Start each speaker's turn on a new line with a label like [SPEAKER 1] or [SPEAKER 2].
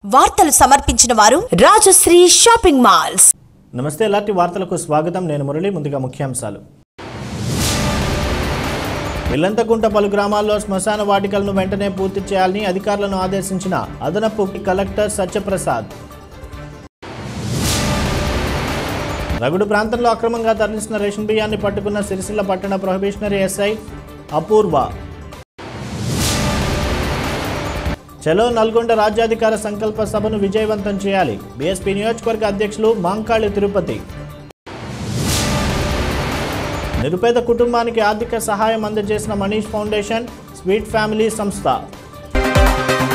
[SPEAKER 1] వార్తలు సమర్పించిన వారు రాజశ్రీ షాపింగ్ మాల్స్
[SPEAKER 2] నమస్తే ఎలాంటి వార్తలకు స్వాగతం నేను మురళి ముందుగా ముఖ్యాంశాలు ఇల్లంతకుంట పలు గ్రామాల్లో శ్మశాన వాటికలను వెంటనే పూర్తి చేయాలని అధికారులను ఆదేశించిన అదనపు కలెక్టర్ సత్యప్రసాద్ రగుడు ప్రాంతంలో అక్రమంగా తరలిస్తున్న రేషన్ బియ్యాన్ని పట్టుకున్న సిరిసిల్ల పట్టణ ప్రొహిబిషనరీ ఎస్ఐ అపూర్వ చలో నల్గొండ రాజ్యాధికార సంకల్ప సభను విజయవంతం చేయాలి బీఎస్పీ నియోజకవర్గ అధ్యక్షులు మాంకాళి తిరుపతి నిరుపేద కుటుంబానికి ఆర్థిక సహాయం అందజేసిన మనీష్ ఫౌండేషన్ స్వీట్ ఫ్యామిలీ సంస్థ